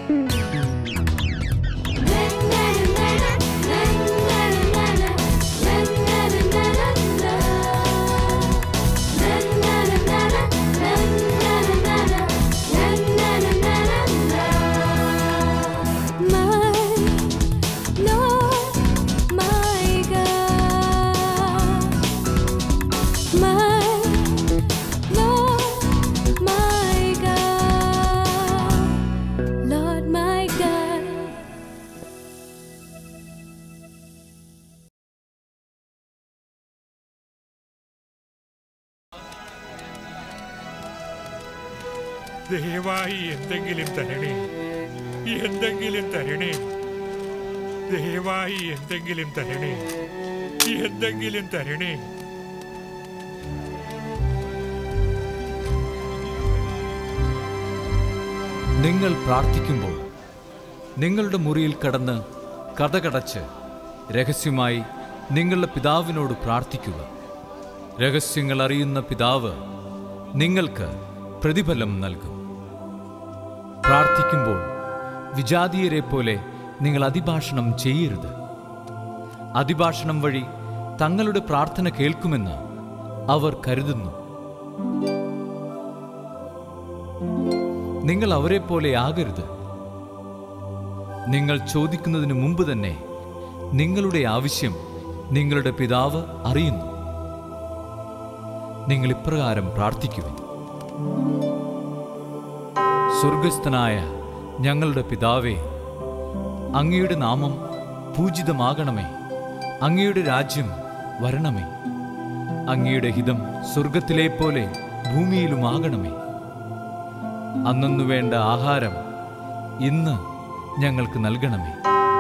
Lord my God. ദയവായി എന്തെങ്കിലും തരണേ എന്തെങ്കിലും തരണേ ദയവായി എന്തെങ്കിലും തരണേ എന്തെങ്കിലും തരണേ നിങ്ങൾ പ്രാർത്ഥിക്കുമ്പോൾ നിങ്ങളുടെ മുറിയിൽ കടന്ന് കഥകടച്ച് രഹസ്യമായി നിങ്ങളുടെ പിതാവിനോട് പ്രാർത്ഥിക്കുക രഹസ്യങ്ങൾ അറിയുന്ന പിതാവ് നിങ്ങൾക്ക് പ്രതിഫലം നൽകും പ്രാർത്ഥിക്കുമ്പോൾ വിജാതീയരെ പോലെ നിങ്ങൾ അതിഭാഷണം ചെയ്യരുത് അതിഭാഷണം വഴി തങ്ങളുടെ പ്രാർത്ഥന കേൾക്കുമെന്ന് അവർ കരുതുന്നു നിങ്ങൾ അവരെ പോലെ ആകരുത് നിങ്ങൾ ചോദിക്കുന്നതിന് മുമ്പ് തന്നെ നിങ്ങളുടെ ആവശ്യം നിങ്ങളുടെ പിതാവ് അറിയുന്നു നിങ്ങൾ ഇപ്രകാരം പ്രാർത്ഥിക്കുവിൻ സ്വർഗസ്ഥനായ ഞങ്ങളുടെ പിതാവേ അങ്ങയുടെ നാമം പൂജിതമാകണമേ അങ്ങയുടെ രാജ്യം വരണമേ അങ്ങയുടെ ഹിതം സ്വർഗത്തിലെ പോലെ ഭൂമിയിലുമാകണമേ അന്നു വേണ്ട ആഹാരം ഇന്ന് ഞങ്ങൾക്ക് നൽകണമേ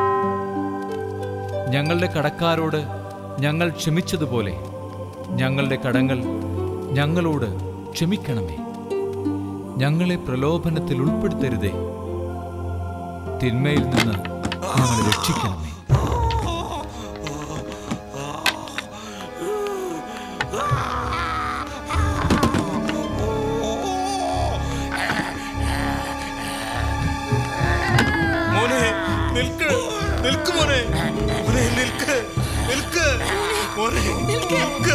ഞങ്ങളുടെ കടക്കാരോട് ഞങ്ങൾ ക്ഷമിച്ചതുപോലെ ഞങ്ങളുടെ കടങ്ങൾ ഞങ്ങളോട് ക്ഷമിക്കണമേ ഞങ്ങളെ പ്രലോഭനത്തിൽ ഉൾപ്പെടുത്തരുതേ തിന്മയിൽ നിന്ന് ഞങ്ങളെ രക്ഷിക്കണമേ മോനെ നിൽക്ക് നിൽക്ക് മോനെ മോനെ നിൽക്ക് നിൽക്ക് മോനെ നിൽക്ക്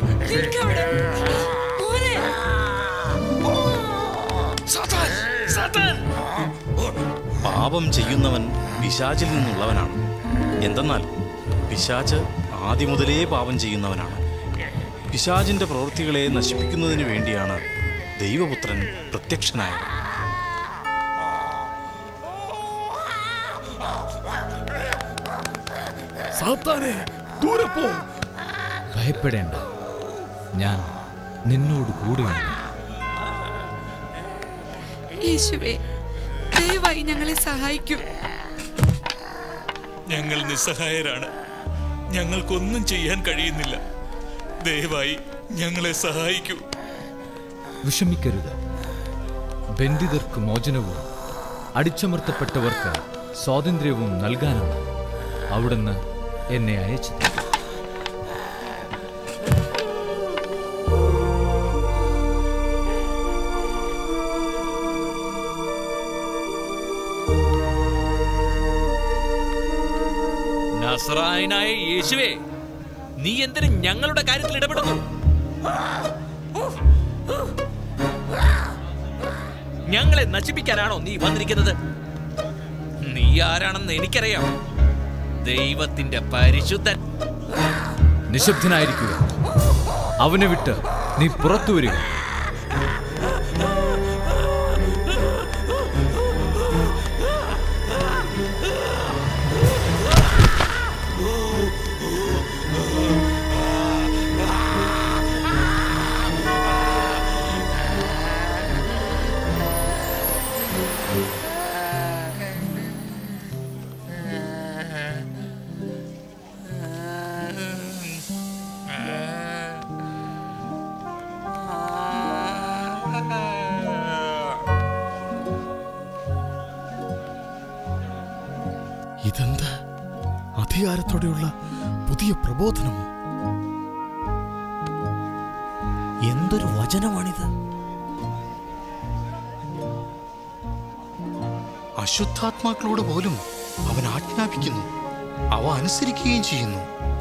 സാത്താൻ, സാത്താൻ. പാപം ചെയ്യുന്നവൻ പിശാചിൽ നിന്നുള്ളവനാണ് എന്തെന്നാൽ പിശാച് ആദ്യം മുതലേ പാപം ചെയ്യുന്നവനാണ് പിശാചിന്റെ പ്രവൃത്തികളെ നശിപ്പിക്കുന്നതിന് വേണ്ടിയാണ് ദൈവപുത്രൻ പ്രത്യക്ഷനായത് സാത്താനെ ദൂരെ പോ ഭയപ്പെടേണ്ട ഞാൻ നിന്നോട് കൂടെയുണ്ട് യേശുവേ ദയവായി ഞങ്ങളെ സഹായിക്കൂ ഞങ്ങൾ നിസ്സഹായരാണ് ഞങ്ങൾക്കൊന്നും ചെയ്യാൻ കഴിയുന്നില്ല ദയവായി ഞങ്ങളെ സഹായിക്കൂ വിഷമിക്കരുത് ബന്ധിതർക്ക് മോചനവും അടിച്ചമർത്തപ്പെട്ടവർക്ക് സ്വാതന്ത്ര്യവും നൽകാനാണ് അവിടുന്ന് എന്നെ അയച്ചത് നസ്രായനായ യേശുവേ നീ എന്തിന് ഞങ്ങളുടെ കാര്യത്തിൽ ഇടപെടുന്നു ഞങ്ങളെ നശിപ്പിക്കാനാണോ നീ വന്നിരിക്കുന്നത് നീ ആരാണെന്ന് എനിക്കറിയാം ദൈവത്തിന്റെ പരിശുദ്ധൻ നിശബ്ദനായിരിക്കുക അവനെ വിട്ട് നീ പുറത്തു വരിക ഇതെന്ത് അധികാരത്തോടെയുള്ള പുതിയ പ്രബോധനമോ എന്തൊരു വചനമാണിത് അശുദ്ധാത്മാക്കളോട് പോലും അവൻ ആജ്ഞാപിക്കുന്നു അവ അനുസരിക്കുകയും ചെയ്യുന്നു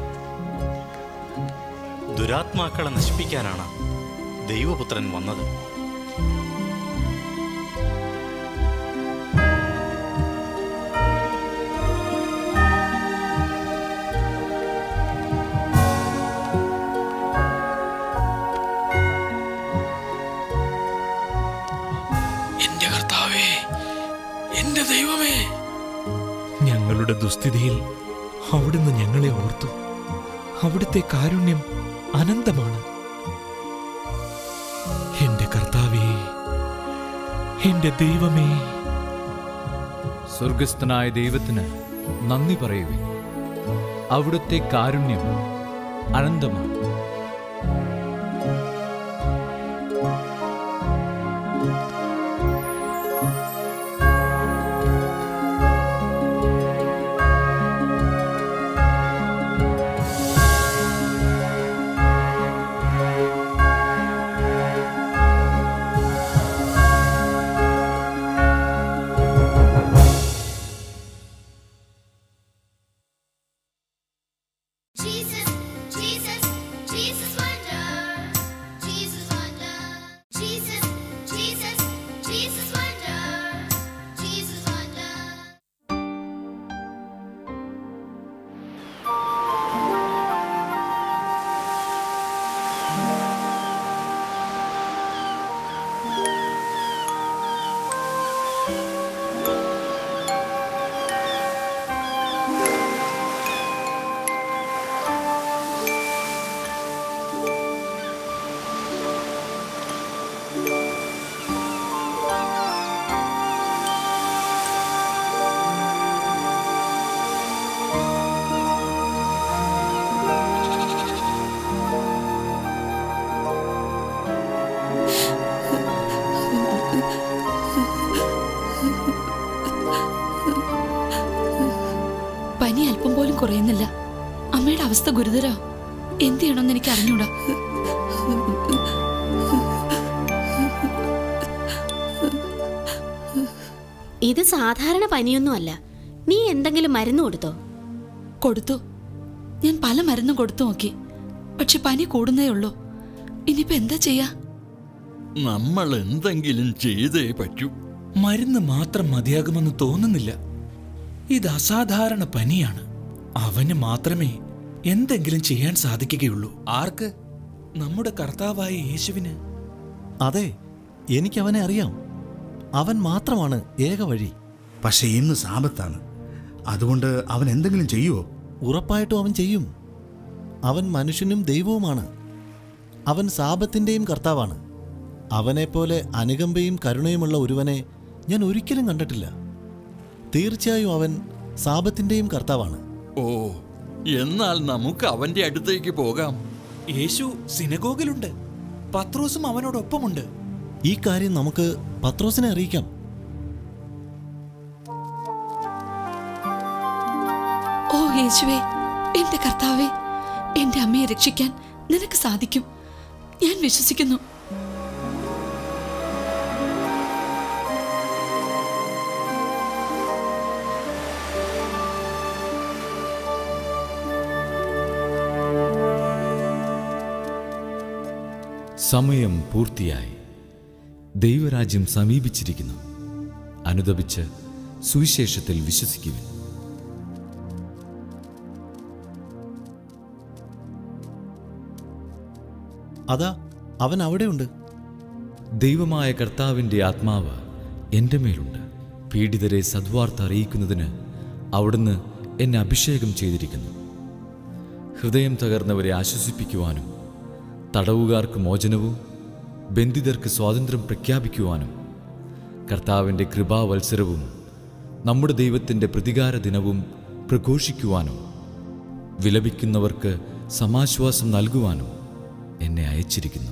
ദുരാത്മാക്കളെ നശിപ്പിക്കാനാണ് ദൈവപുത്രൻ വന്നത് എന്റെ കർത്താവേ എന്റെ ദൈവമേ ഞങ്ങളുടെ ദുസ്ഥിതിയിൽ അവിടുന്ന് ഞങ്ങളെ ഓർത്തു അവിടുത്തെ കാരുണ്യം അനന്തമാണ് എന്റെ കർത്താവേ എന്റെ ദൈവമേ സ്വർഗസ്ഥനായ ദൈവത്തിന് നന്ദി പറയുവിൻ അവിടുത്തെ കാരുണ്യം അനന്തമാണ് Jesus, Jesus, Jesus wonder. Jesus wonder. Jesus, Jesus, Jesus wonder. Jesus wonder. പനി അല്പം പോലും കുറയുന്നില്ല അമ്മയുടെ അവസ്ഥ ഗുരുതര എന്ത് ചെയ്യണമെന്ന് എനിക്ക് അറിഞ്ഞൂടാ ഇത് സാധാരണ പനിയൊന്നുമല്ല നീ എന്തെങ്കിലും മരുന്ന് കൊടുത്തോ കൊടുത്തു ഞാൻ പല മരുന്നും കൊടുത്തു നോക്കി പക്ഷെ പനി കൂടുന്നേ ഉള്ളൂ ഇനിയിപ്പോ എന്താ ചെയ്യാ നമ്മൾ എന്തെങ്കിലും ചെയ്തേ പറ്റൂ മരുന്ന് മാത്രം മതിയാകുമെന്ന് തോന്നുന്നില്ല ഇത് അസാധാരണ പനിയാണ് അവന് മാത്രമേ എന്തെങ്കിലും ചെയ്യാൻ സാധിക്കുകയുള്ളൂ ആർക്ക് നമ്മുടെ കർത്താവായ യേശുവിന് അതെ എനിക്ക് അവനെ അറിയാം അവൻ മാത്രമാണ് ഏക വഴി പക്ഷെ ഇന്ന് സാപത്താണ് അതുകൊണ്ട് അവൻ എന്തെങ്കിലും ചെയ്യുവോ ഉറപ്പായിട്ടും അവൻ ചെയ്യും അവൻ മനുഷ്യനും ദൈവവുമാണ് അവൻ സാപത്തിൻ്റെയും കർത്താവാണ് അവനെപ്പോലെ അനുകമ്പയും കരുണയുമുള്ള ഒരുവനെ ഞാൻ ഒരിക്കലും കണ്ടിട്ടില്ല തീർച്ചയായും അവൻ സാപത്തിൻ്റെയും കർത്താവാണ് ഓ എന്നാൽ നമുക്ക് അവന്റെ അടുത്തേക്ക് പോകാം യേശു സിനഗോഗിലുണ്ട് പത്രോസും അവനോടൊപ്പമുണ്ട് ഈ കാര്യം നമുക്ക് പത്രോസിനെ അറിയിക്കാം ഓ യേശുവേ എന്റെ കർത്താവേ എന്റെ അമ്മയെ രക്ഷിക്കാൻ നിനക്ക് സാധിക്കും ഞാൻ വിശ്വസിക്കുന്നു സമയം പൂർത്തിയായി ദൈവരാജ്യം സമീപിച്ചിരിക്കുന്നു അനുദപിച്ച് സുവിശേഷത്തിൽ വിശ്വസിക്കുവിൻ അതാ അവൻ അവിടെയുണ്ട് ദൈവമായ കർത്താവിൻ്റെ ആത്മാവ് എൻ്റെ മേലുണ്ട് പീഡിതരെ സദ്വാർത്ത അറിയിക്കുന്നതിന് അവിടുന്ന് എന്നെ അഭിഷേകം ചെയ്തിരിക്കുന്നു ഹൃദയം തകർന്നവരെ ആശ്വസിപ്പിക്കുവാനും തടവുകാർക്ക് മോചനവും ബന്ധിതർക്ക് സ്വാതന്ത്ര്യം പ്രഖ്യാപിക്കുവാനും കർത്താവിൻ്റെ കൃപാവത്സരവും നമ്മുടെ ദൈവത്തിൻ്റെ പ്രതികാര ദിനവും പ്രഘോഷിക്കുവാനും വിലപിക്കുന്നവർക്ക് സമാശ്വാസം നൽകുവാനും എന്നെ അയച്ചിരിക്കുന്നു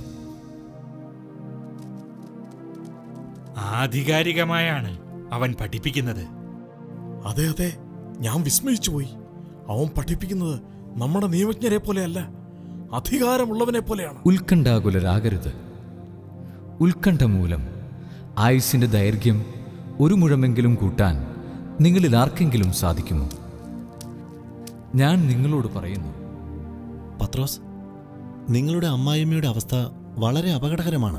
ആധികാരികമായാണ് അവൻ പഠിപ്പിക്കുന്നത് അതെ അതെ ഞാൻ വിസ്മയിച്ചു പോയി അവൻ പഠിപ്പിക്കുന്നത് നമ്മുടെ നിയമജ്ഞരെ പോലെയല്ല അധികാരമുള്ളവനെ പോലെയാണ് ഉത്കണ്ഠാകുലരാകരുത് ഉത്കണ്ഠ മൂലം ആയുസ്സിൻ്റെ ദൈർഘ്യം ഒരു മുഴമെങ്കിലും കൂട്ടാൻ നിങ്ങളിൽ ആർക്കെങ്കിലും സാധിക്കുമോ ഞാൻ നിങ്ങളോട് പറയുന്നു പത്രോസ് നിങ്ങളുടെ അമ്മായിമ്മയുടെ അവസ്ഥ വളരെ അപകടകരമാണ്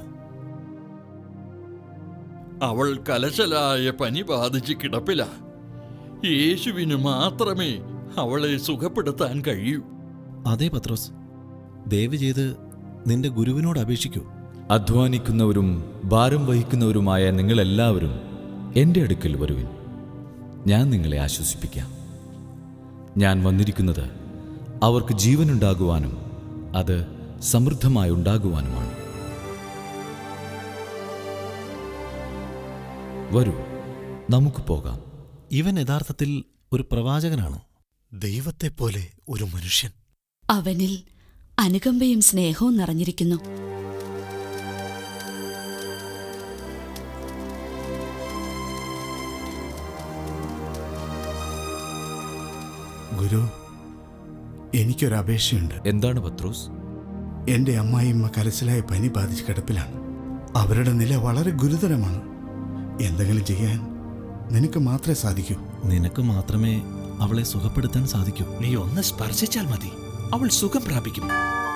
അവൾ കലശലായ പനി ബാധിച്ച് കിടപ്പില യേശുവിന് മാത്രമേ അവളെ സുഖപ്പെടുത്താൻ കഴിയൂ അതെ പത്രോസ് ദയവ് ചെയ്ത് നിന്റെ ഗുരുവിനോട് അപേക്ഷിക്കൂ അധ്വാനിക്കുന്നവരും ഭാരം വഹിക്കുന്നവരുമായ നിങ്ങളെല്ലാവരും എൻ്റെ അടുക്കൽ വരുവിൻ ഞാൻ നിങ്ങളെ ആശ്വസിപ്പിക്കാം ഞാൻ വന്നിരിക്കുന്നത് അവർക്ക് ജീവനുണ്ടാകുവാനും അത് സമൃദ്ധമായി ഉണ്ടാകുവാനുമാണ് വരൂ നമുക്ക് പോകാം ഇവൻ യഥാർത്ഥത്തിൽ ഒരു പ്രവാചകനാണ് ദൈവത്തെ പോലെ ഒരു മനുഷ്യൻ അവനിൽ അനുകമ്പയും സ്നേഹവും നിറഞ്ഞിരിക്കുന്നു ഗുരു എനിക്കൊരപേക്ഷയുണ്ട് എന്താണ് പത്രോസ് എൻ്റെ അമ്മായിയമ്മ കരച്ചിലായ പനി ബാധിച്ച് കിടപ്പിലാണ് അവരുടെ നില വളരെ ഗുരുതരമാണ് എന്തെങ്കിലും ചെയ്യാൻ നിനക്ക് മാത്രമേ സാധിക്കൂ നിനക്ക് മാത്രമേ അവളെ സുഖപ്പെടുത്താൻ സാധിക്കൂ നീ ഒന്ന് സ്പർശിച്ചാൽ മതി അവൾ സുഖം പ്രാപിക്കും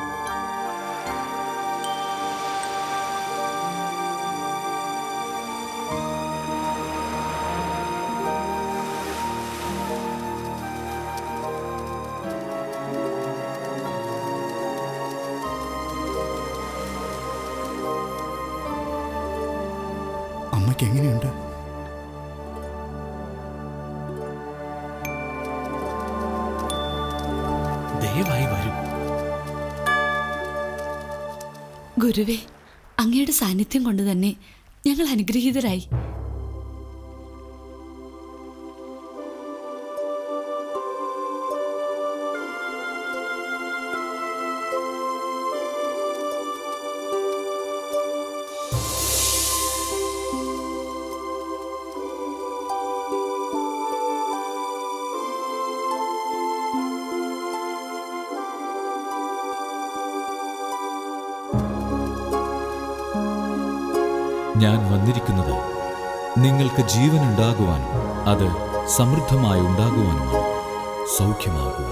അമ്മയ്ക്ക് എങ്ങനെയുണ്ട് ദയവായി വരൂ ഗുരുവേ അങ്ങയുടെ സാന്നിധ്യം കൊണ്ട് തന്നെ ഞങ്ങൾ അനുഗ്രഹീതരായി ഞാൻ വന്നിരിക്കുന്നത് നിങ്ങൾക്ക് ജീവനുണ്ടാകുവാനും അത് സമൃദ്ധമായി ഉണ്ടാകുവാനുമാണ് സൗഖ്യമാകുക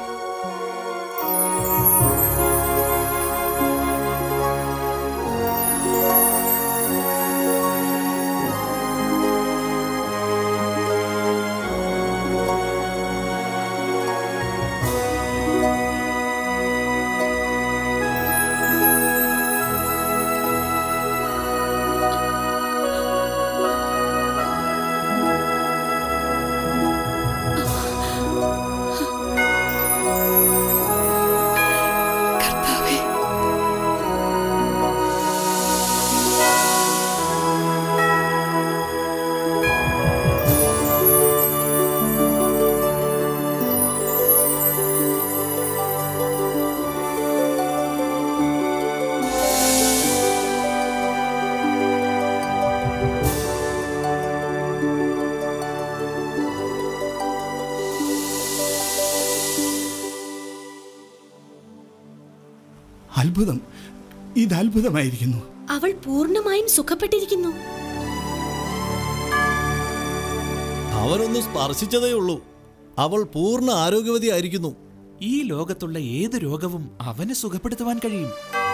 അത്ഭുതം ഇത് അത്ഭുതമായിരിക്കുന്നു അവൾ പൂർണ്ണമായും സുഖപ്പെട്ടിരിക്കുന്നു അവനൊന്ന് സ്പർശിച്ചതേ ഉള്ളൂ അവൾ പൂർണ്ണ ആരോഗ്യവതിയായിരിക്കുന്നു ഈ ലോകത്തുള്ള ഏത് രോഗവും അവന് സുഖപ്പെടുത്തുവാൻ കഴിയും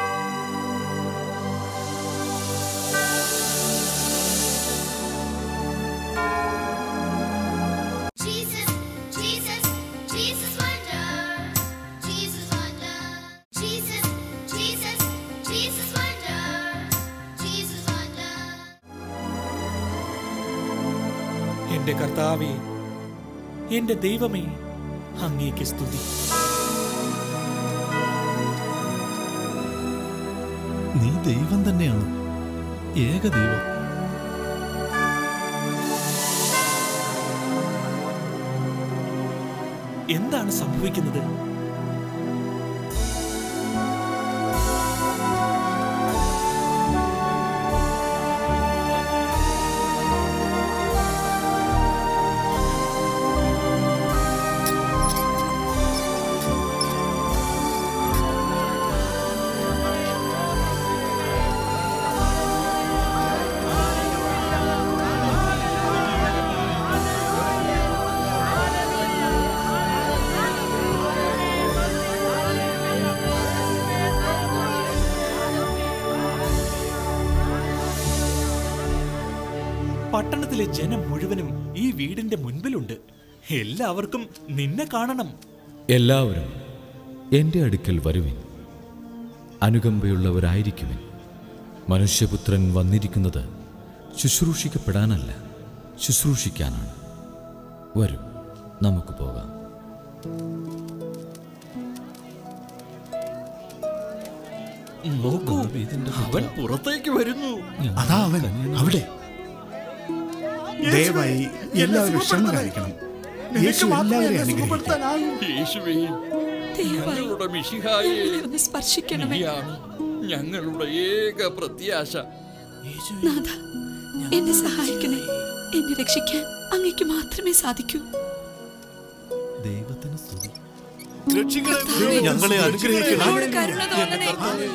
Jesus, Jesus, Jesus wonder. Jesus wonder. Jesus, Jesus, Jesus wonder. Jesus wonder. എന്റെ കർത്താവേ എന്റെ ദൈവമേ അങ്ങേക്ക് സ്തുതി നീ ദൈവം തന്നെയാണ് ഏക ദൈവം എന്താണ് സംഭവിക്കുന്നത് Hallelujah. പട്ടണത്തിലെ ജനം മുഴുവനും ഈ വീടിന്റെ മുൻപിലുണ്ട് എല്ലാവർക്കും നിന്നെ കാണണം എല്ലാവരും എൻ്റെ അടുക്കൽ വരുവിൻ അനുകമ്പയുള്ളവരായിരിക്കുവിൻ മനുഷ്യപുത്രൻ വന്നിരിക്കുന്നത് ശുശ്രൂഷിക്കപ്പെടാനല്ല ശുശ്രൂഷിക്കാനാണ് വരൂ നമുക്ക് പോകാം നോക്കൂ അവൻ പുറത്തേക്ക് വരുന്നു അതാ അവൻ അവിടെ ദയവായി എല്ലാവരും ക്ഷമ കാണിക്കണം യേശു എല്ലാവരെയും അനുഗ്രഹിക്കും യേശുവേ ഞങ്ങളുടെ മിശിഹായെ ഒന്ന് സ്പർശിക്കണമേ നീയാണ് ഞങ്ങളുടെ ഏക പ്രത്യാശ നാഥ എന്നെ സഹായിക്കണേ എന്നെ രക്ഷിക്കാൻ അങ്ങയ്ക്ക് മാത്രമേ സാധിക്കൂ ദൈവത്തിന് സ്തുതി കർത്താവേ, ഞങ്ങളെ അനുഗ്രഹിക്കണം. ഞങ്ങളോട് കരുണ തോന്നണേ.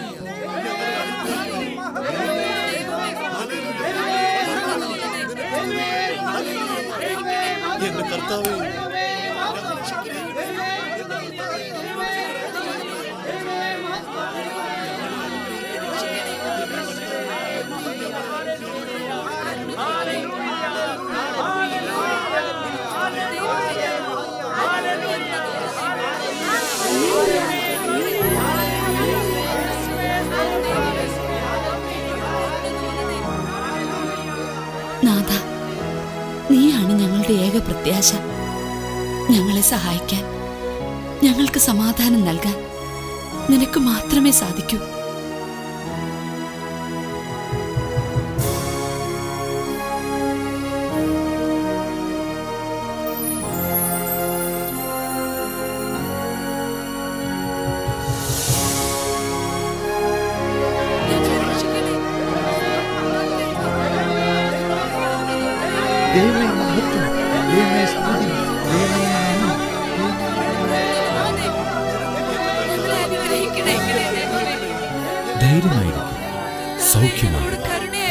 എന്റെ കർത്താവേ നാഥ നീയാണ് ഞങ്ങളുടെ ഏക പ്രത്യാശ ഞങ്ങളെ സഹായിക്കാൻ ഞങ്ങൾക്ക് സമാധാനം നൽകാൻ നിനക്ക് മാത്രമേ സാധിക്കൂ ദൈവമേ മഹത്വം ദൈവമേ സ്തുതി ദൈവമേ നന്ദി ധൈര്യമായിരിക്കും സൗഖ്യമാകട്ടെ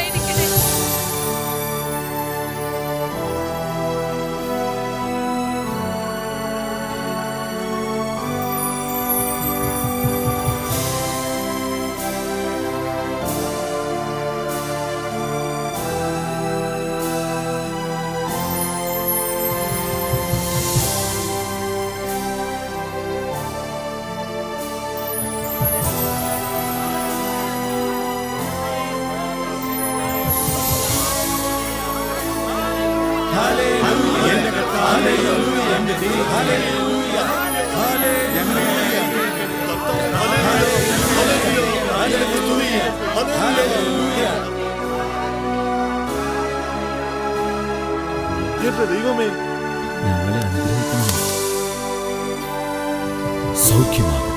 എന്റെ ദൈവമേ ഞങ്ങളെ അനുഗ്രഹിക്കണം സൗഖ്യമാകട്ടെ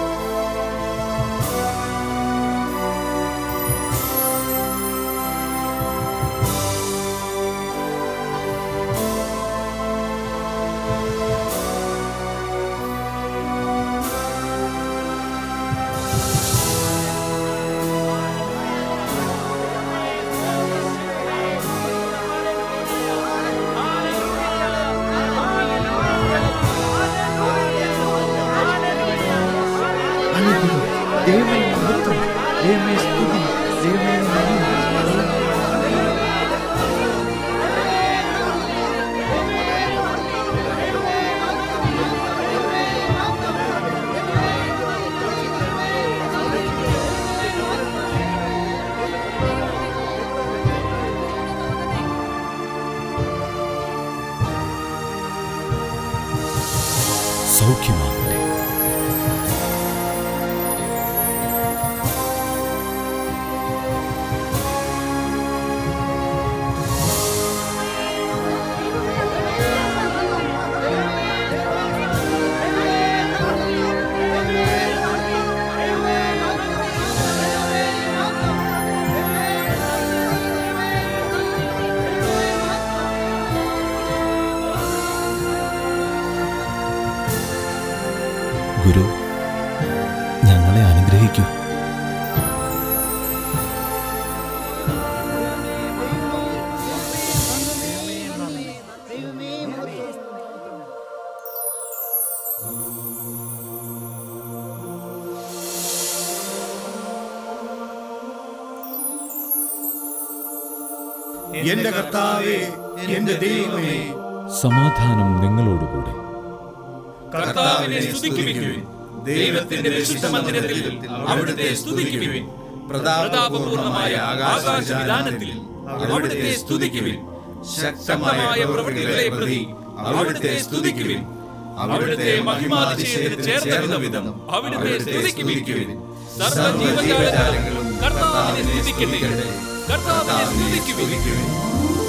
അനുഗ്രഹം ദൈവമേ മഹത്വം ദൈവമേ സ്തുതി ദൈവമേ നന്ദി സൗഖ്യമാകട്ടെ എന്റെ കർത്താവേ എന്റെ ദൈവമേ സമാധാനം നിങ്ങളോടുകൂടെ കർത്താവിനെ സ്തുതിക്കുവിൻ ദൈവത്തിന്റെ വിശുദ്ധ മന്ദിരത്തിൽ അവിടുത്തെ സ്തുതിക്കുവിൻ പ്രതാപപൂർണമായ ആകാശ വിധാനത്തിൽ അവിടുത്തെ സ്തുതിക്കുവിൻ ശക്തമായ പ്രവൃത്തികളെ പ്രതി അവിടുത്തെ സ്തുതിക്കുവിൻ അവിടുത്തെ മഹിമാതിശയത്തിന് ചേർന്ന വിധം അവിടുത്തെ സ്തുതിക്കുവിൻ സർവ്വജീവജാലങ്ങളും കർത്താവിനെ സ്തുതിക്കട്ടെ കർത്താവിനെ സ്തുതിക്കുവിൻ